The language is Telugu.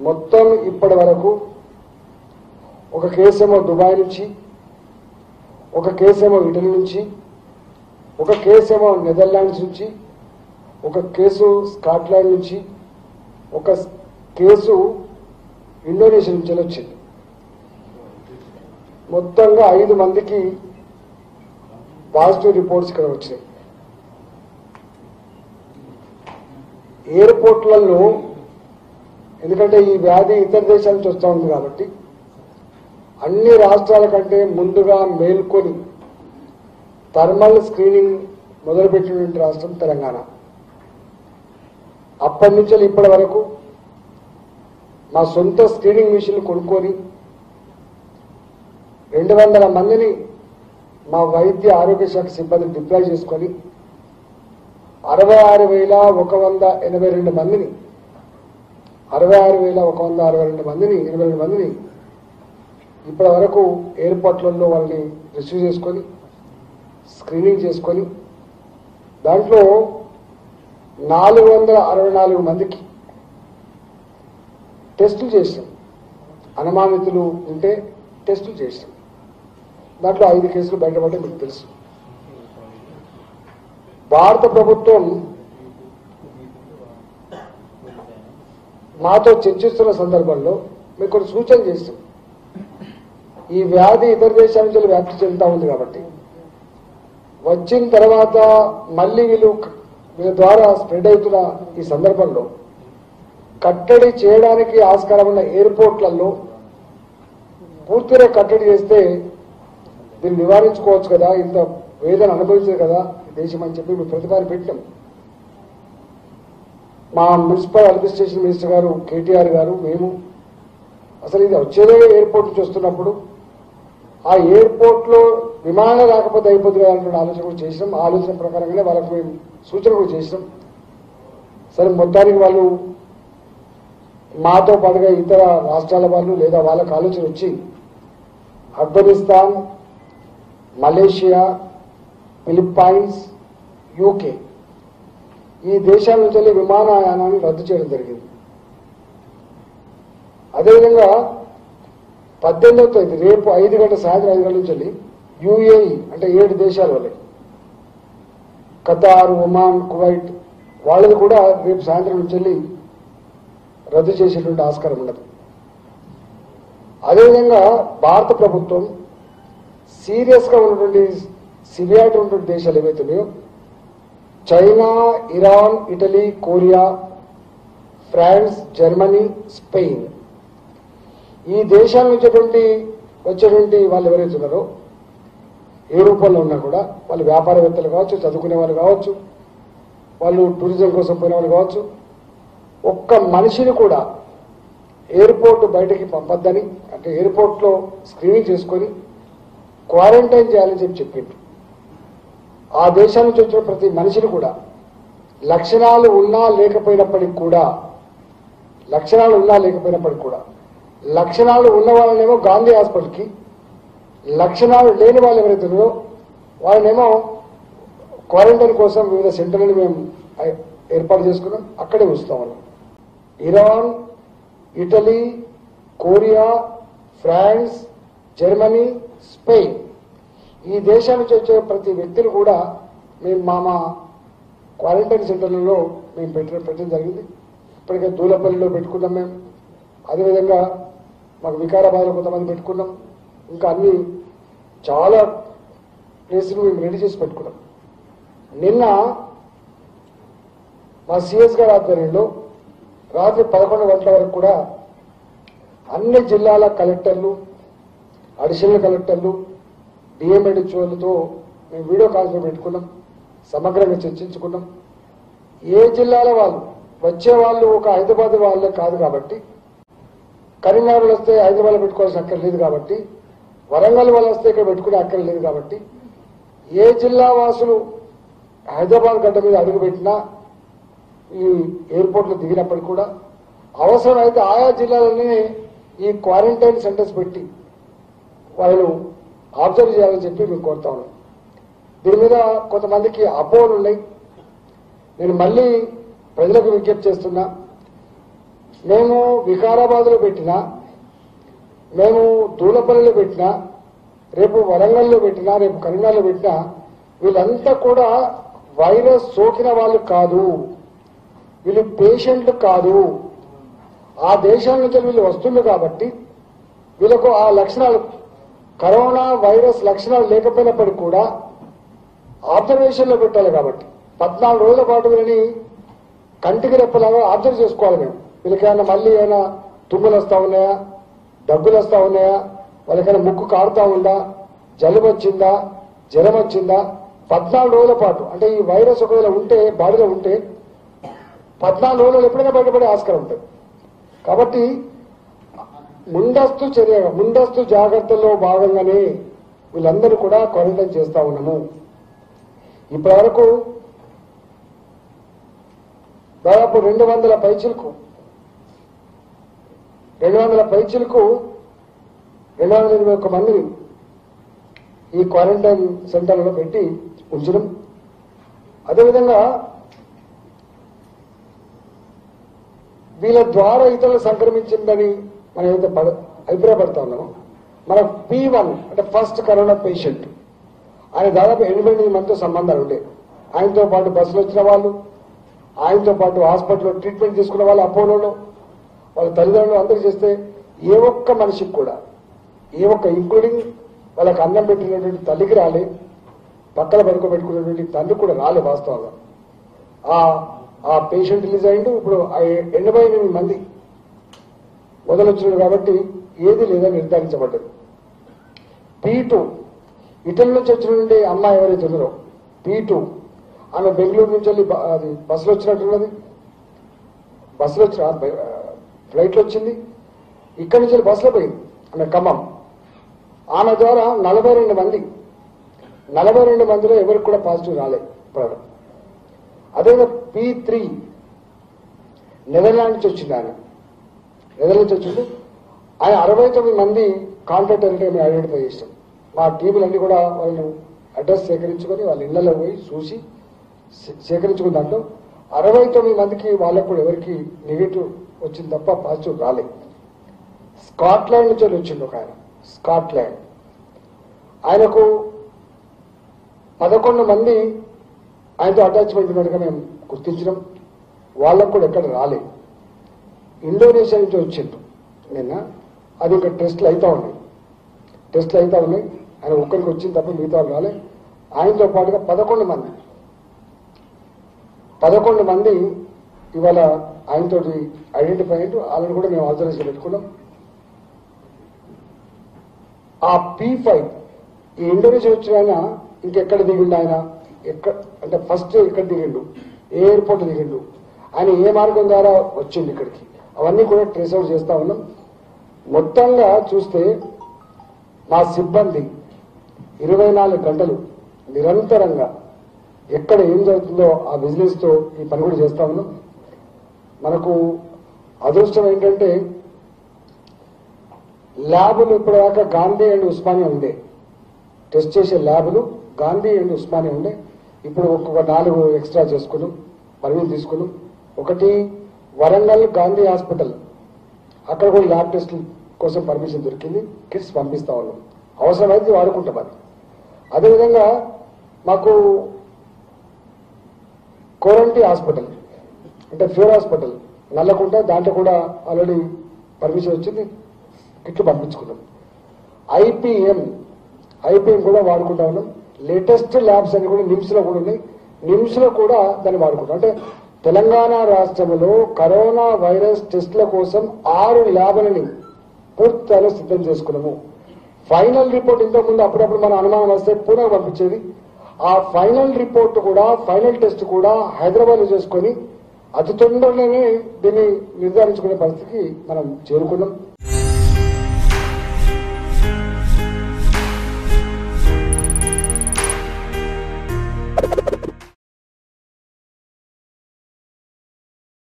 మొత్తం ఇప్పటి వరకు ఒక కేసేమో దుబాయ్ నుంచి ఒక కేసేమో ఇటలీ నుంచి ఒక కేసేమో నెదర్లాండ్స్ నుంచి ఒక కేసు స్కాట్లాండ్ నుంచి ఒక కేసు ఇండోనేషియా నుంచి వచ్చింది మొత్తంగా ఐదు మందికి పాజిటివ్ రిపోర్ట్స్ ఇక్కడ వచ్చాయి ఎయిర్పోర్ట్లలో ఎందుకంటే ఈ వ్యాధి ఇతర దేశాల నుంచి వస్తూ ఉంది కాబట్టి అన్ని రాష్ట్రాల కంటే ముందుగా మేల్కొని థర్మల్ స్క్రీనింగ్ మొదలుపెట్టినటువంటి రాష్ట్రం తెలంగాణ అప్పటి నుంచి ఇప్పటి వరకు మా సొంత స్క్రీనింగ్ మిషన్లు కొనుక్కొని రెండు వందల మందిని మా వైద్య ఆరోగ్య శాఖ సిబ్బంది డిప్లాయ్ చేసుకొని అరవై ఆరు వేల ఒక వంద ఎనభై రెండు మందిని అరవై ఆరు వేల ఒక వంద అరవై రెండు మందిని ఎనభై రెండు మందిని ఇప్పటి వరకు ఎయిర్పోర్ట్లలో వాళ్ళని రిసీవ్ చేసుకొని స్క్రీనింగ్ చేసుకొని దాంట్లో నాలుగు వందల అరవై నాలుగు మందికి టెస్టులు చేసాం అనుమానితులు ఉంటే టెస్టులు చేసాం దాంట్లో ఐదు కేసులు బయటపడ్డాయి మీకు తెలుసు భారత ప్రభుత్వం మాతో చర్చిస్తున్న సందర్భంలో మీకు కొన్ని సూచన చేస్తాం ఈ వ్యాధి ఇతర దేశాల నుంచి వ్యాప్తి చెందుతా ఉంది కాబట్టి వచ్చిన తర్వాత మళ్ళీ వీళ్ళు వీళ్ళ ద్వారా స్ప్రెడ్ అవుతున్న ఈ సందర్భంలో కట్టడి చేయడానికి ఆస్కారం ఉన్న ఎయిర్పోర్ట్లలో పూర్తిగా కట్టడి చేస్తే దీన్ని నివారించుకోవచ్చు కదా ఇంత వేదన అనుభవించదు కదా ఈ దేశం అని చెప్పి మేము ప్రతిపాదన పెట్టాం మా మున్సిపల్ అడ్మినిస్ట్రేషన్ మినిస్టర్ గారు కేటీఆర్ గారు మేము అసలు ఇది వచ్చేదే ఎయిర్పోర్ట్ నుంచి వస్తున్నప్పుడు ఆ ఎయిర్పోర్ట్ లో విమానం రాకపోతే అయిపోతుంది కదా అనే ఆలోచన కూడా చేసినాం ఆ ఆలోచన ప్రకారంగానే వాళ్ళకు మేము సూచన కూడా చేసినాం సరే మొత్తానికి వాళ్ళు మాతో పాటుగా ఇతర రాష్ట్రాల వాళ్ళు లేదా వాళ్ళకి ఆలోచన వచ్చి ఆఫ్ఘనిస్తాన్ మలేషియా ఫిలిప్పైన్స్ యూకే ఈ దేశాల నుంచి వెళ్ళి విమానయానాన్ని రద్దు చేయడం జరిగింది అదేవిధంగా పద్దెనిమిదవ తేదీ రేపు ఐదు గంటల సాయంత్రం ఐదు గంటల నుంచి వెళ్ళి యుఏఈ అంటే ఏడు దేశాల వల్లే ఖతార్ ఒమాన్ కువైట్ వాళ్ళది కూడా రేపు సాయంత్రం నుంచి వెళ్ళి రద్దు చేసేటువంటి ఆస్కారం ఉండదు అదేవిధంగా భారత ప్రభుత్వం సీరియస్గా ఉన్నటువంటి సివియారిటీ ఉన్నటువంటి దేశాలు ఏవైతే ఉన్నాయో China Iran Italy Korea France Germany Spain ఈ దేశాల నుంచేటువంటి వచ్చేటువంటి వాళ్ళు ఎవరైతే ఉన్నారో ఏ రూపంలో ఉన్నా కూడా వాళ్ళు వ్యాపారవేత్తలు కావచ్చు చదువుకునే వాళ్ళు కావచ్చు వాళ్ళు టూరిజం కోసం పోయిన వాళ్ళు కావచ్చు ఒక్క మనిషిని కూడా ఎయిర్పోర్ట్ బయటకి పంపొద్దని అంటే ఎయిర్పోర్ట్లో స్క్రీనింగ్ చేసుకొని క్వారంటైన్ చేయాలని చెప్పి చెప్పిండు ఆ దేశం నుంచి వచ్చిన ప్రతి మనిషిని కూడా లక్షణాలు ఉన్నా లేకపోయినప్పటికి కూడా లక్షణాలు ఉన్నా లేకపోయినప్పటికి కూడా లక్షణాలు ఉన్న వాళ్ళనేమో గాంధీ హాస్పిటల్కి లక్షణాలు లేని వాళ్ళు ఎవరైతే ఉన్నారో వాళ్ళనేమో క్వారంటైన్ కోసం వివిధ సెంటర్లను మేము ఐ- ఏర్పాటు చేసుకున్నాం అక్కడే ఉంచుతాం వాళ్ళం Iran Italy Korea France Germany Spain ఈ దేశాల నుంచి వచ్చే ప్రతి వ్యక్తిని కూడా మేము మా మా క్వారంటైన్ సెంటర్లలో మేము పెట్టడం పెట్టడం జరిగింది ఇప్పటికే దూలపల్లిలో పెట్టుకున్నాం మేము అదేవిధంగా మాకు వికారాబాద్లో కొంతమంది పెట్టుకున్నాం ఇంకా అన్ని చాలా ప్లేసులు మేము రెడీ చేసి పెట్టుకున్నాం నిన్న మా సిఎస్ గారి ఆధ్వర్యంలో రాత్రి పదకొండు గంటల వరకు కూడా అన్ని జిల్లాల కలెక్టర్లు అడిషనల్ కలెక్టర్లు డిఎంఎడ్హెచ్ఓలతో మేము వీడియో కాన్ఫరెన్స్ పెట్టుకున్నాం సమగ్రంగా చర్చించుకున్నాం ఏ జిల్లాల వాళ్ళు వచ్చే వాళ్ళు ఒక హైదరాబాద్ వాళ్ళే కాదు కాబట్టి కరీంనగర్ వస్తే హైదరాబాద్ పెట్టుకోవాల్సిన అక్కర్ లేదు కాబట్టి వరంగల్ వాళ్ళు వస్తే ఇక్కడ పెట్టుకునే అక్కర్ లేదు కాబట్టి ఏ జిల్లా వాసులు హైదరాబాద్ గడ్డ మీద అడుగుపెట్టినా ఈ ఎయిర్పోర్ట్లో దిగినప్పటికీ కూడా అవసరమైతే ఆయా జిల్లాలనే ఈ క్వారంటైన్ సెంటర్స్ పెట్టి వాళ్ళను అబ్జర్వ్ చేయాలని చెప్పి మేము కోరుతా ఉన్నాం దీని మీద కొంతమందికి అపోహలు ఉన్నాయి నేను మళ్ళీ ప్రజలకు విజ్ఞప్తి చేస్తున్నా మేము వికారాబాద్లో పెట్టినా మేము దూలపల్లిలో పెట్టినా రేపు వరంగల్లో పెట్టినా రేపు కరీంనగర్లో పెట్టినా వీళ్ళంతా కూడా వైరస్ సోకిన వాళ్ళు కాదు వీళ్ళు పేషెంట్లు కాదు ఆ దేశాల నుంచి వీళ్ళు వస్తుంది కాబట్టి వీళ్ళకు ఆ లక్షణాలు కరోనా వైరస్ లక్షణాలు లేకపోయినప్పటికీ కూడా ఆబ్జర్వేషన్ లో పెట్టాలి కాబట్టి పద్నాలుగు రోజుల పాటు వీళ్ళని కంటికి రెప్పలాగా అబ్జర్వ్ చేసుకోవాలి మేము వీళ్ళకైనా మళ్ళీ ఏమైనా తుమ్ములు వస్తా ఉన్నాయా దగ్గులు వస్తా ఉన్నాయా వాళ్ళకైనా ముక్కు కారుతా ఉందా జలుబు వచ్చిందా జ్వరం వచ్చిందా పద్నాలుగు రోజుల పాటు అంటే ఈ వైరస్ ఒకవేళ ఉంటే బాడీలో ఉంటే పద్నాలుగు రోజులు ఎప్పుడైనా బయటపడే ఆస్కారం ఉంటుంది కాబట్టి ముందస్తు చర్య ముందస్తు జాగ్రత్తల్లో భాగంగానే వీళ్ళందరూ కూడా క్వారంటైన్ చేస్తా ఉన్నాము ఇప్పటి వరకు దాదాపు రెండు వందల పైచిలకు రెండు వందల పైచిలకు రెండు వందల ఇరవై ఒక్క మందిని ఈ క్వారంటైన్ సెంటర్లో పెట్టి ఉంచడం అదేవిధంగా వీళ్ళ ద్వారా ఇతరులు సంక్రమించిందని మనం ఏదైతే పద- అభిప్రాయపడతా ఉన్నామో మన పి వన్ అంటే ఫస్ట్ కరోనా పేషెంట్ ఆయన దాదాపు ఎనభై ఎనిమిది మందితో సంబంధాలు ఉండే ఆయనతో పాటు బస్సులో వచ్చిన వాళ్ళు ఆయనతో పాటు హాస్పిటల్లో ట్రీట్మెంట్ తీసుకున్న వాళ్ళు అపోలోలో వాళ్ళ తల్లిదండ్రులు అందరూ చేస్తే ఏ ఒక్క మనిషికి కూడా ఏ ఒక్క ఇంక్లూడింగ్ వాళ్ళకి అన్నం పెట్టినటువంటి తల్లికి రాలే పక్కన పడుకోబెట్టుకున్నటువంటి తండ్రి కూడా రాలే వాస్తవంగా ఆ ఆ పేషెంట్ రిలీజ్ అయిండు ఇప్పుడు ఆ ఎనభై ఎనిమిది మంది మొదలొచ్చినాడు కాబట్టి ఏది లేదని నిర్ధారించబడ్డది పీ టూ ఇటలీ నుంచి వచ్చినటువంటి అమ్మాయి ఎవరైతే ఉన్నారో పీ టూ ఆమె బెంగళూరు నుంచి వెళ్ళి బ- అది బస్సులో వచ్చినట్టున్నది బస్సులో వచ్చిన ఫ్లైట్లో వచ్చింది ఇక్కడి నుంచి వెళ్ళి బస్సులో పోయింది ఆమె ఖమ్మం ఆమె ద్వారా నలభై రెండు మంది నలభై రెండు మందిలో ఎవరికి కూడా పాజిటివ్ రాలే ఇప్పుడు అదేవిధంగా పీ త్రీ నెదర్లాండ్ నుంచి వచ్చింది ఆయన నెదర్లాండ్ నుంచి వచ్చింది ఆయన అరవై తొమ్మిది మంది కాంటాక్ట్ అంటే మేము ఐడెంటిఫై చేసాం మా టీములన్నీ కూడా వాళ్ళని అడ్రస్ సేకరించుకొని వాళ్ళ ఇళ్లలో పోయి చూసి సే- సేకరించుకున్న దాంట్లో అరవై తొమ్మిది మందికి వాళ్ళకు కూడా ఎవరికి నెగిటివ్ వచ్చింది తప్ప పాజిటివ్ రాలేదు స్కాట్లాండ్ నుంచి వెళ్ళి వచ్చిండు ఒక ఆయన స్కాట్లాండ్ ఆయనకు పదకొండు మంది ఆయనతో అటాచ్మెంట్ ఉన్నట్టుగా మేము గుర్తించినాం వాళ్ళకు కూడా ఎక్కడ రాలేదు ఇండోనేషియా నుంచి వచ్చిండు నిన్న అది ఇంకా టెస్ట్లు అవుతా ఉన్నాయి టెస్ట్లు అవుతా ఉన్నాయి ఆయన ఒక్కరికి వచ్చింది తప్ప మిగతా వాళ్ళు రాలే ఆయనతో పాటుగా పదకొండు మంది పదకొండు మంది ఇవాళ ఆయనతో ఐడెంటిఫై అయ్యి వాళ్ళని కూడా మేము ఆబ్జర్వేషన్ పెట్టుకున్నాం ఆ పీ ఫైవ్ ఈ ఇండోనేషియా వచ్చిన ఆయన ఇంకెక్కడ దిగిండు ఆయన ఎక్కడ అంటే ఫస్ట్ ఎక్కడ దిగిండు ఏ ఎయిర్పోర్ట్ దిగిండు ఆయన ఏ మార్గం ద్వారా వచ్చిండు ఇక్కడికి అవన్నీ కూడా ట్రేస్ అవుట్ చేస్తా ఉన్నాం మొత్తంగా చూస్తే మా సిబ్బంది ఇరవై నాలుగు గంటలు నిరంతరంగా ఎక్కడ ఏం జరుగుతుందో ఆ బిజినెస్ తో ఈ పని కూడా చేస్తా ఉన్నాం మనకు అదృష్టం ఏంటంటే ల్యాబులు ఇప్పటిదాకా గాంధీ అండ్ ఉస్మానియా ఉండే టెస్ట్ చేసే ల్యాబులు గాంధీ అండ్ ఉస్మానియా ఉండే ఇప్పుడు ఒక్కొక్క నాలుగు ఎక్స్ట్రా చేసుకున్నాం పర్మిషన్ తీసుకున్నాం ఒకటి వరంగల్ గాంధీ హాస్పిటల్ అక్కడ కూడా ల్యాబ్ టెస్ట్ కోసం పర్మిషన్ దొరికింది కిట్స్ పంపిస్తా ఉన్నాం అవసరమైతే వాడుకుంటాం అది అదేవిధంగా మాకు కోరంటి హాస్పిటల్ అంటే ఫ్యూర్ హాస్పిటల్ నల్లకుంట దాంట్లో కూడా ఆల్రెడీ పర్మిషన్ వచ్చింది కిట్లు పంపించుకున్నాం ఐపీఎం ఐపీఎం కూడా వాడుకుంటా ఉన్నాం లేటెస్ట్ ల్యాబ్స్ అన్ని కూడా నిమ్స్ లో కూడా ఉన్నాయి నిమ్స్ లో కూడా దాన్ని వాడుకుంటాం అంటే తెలంగాణ రాష్ట్రంలో కరోనా వైరస్ టెస్ట్ల కోసం ఆరు ల్యాబ్లని పూర్తిస్థాయిలో సిద్ధం చేసుకున్నాము ఫైనల్ రిపోర్ట్ ఇంతకు ముందు అప్పుడప్పుడు మన అనుమానం వస్తే పూణె పంపించేది ఆ ఫైనల్ రిపోర్ట్ కూడా ఫైనల్ టెస్ట్ కూడా హైదరాబాద్ లో చేసుకొని అతి తొందరలోనే దీన్ని నిర్ధారించుకునే పరిస్థితికి మనం చేరుకున్నాం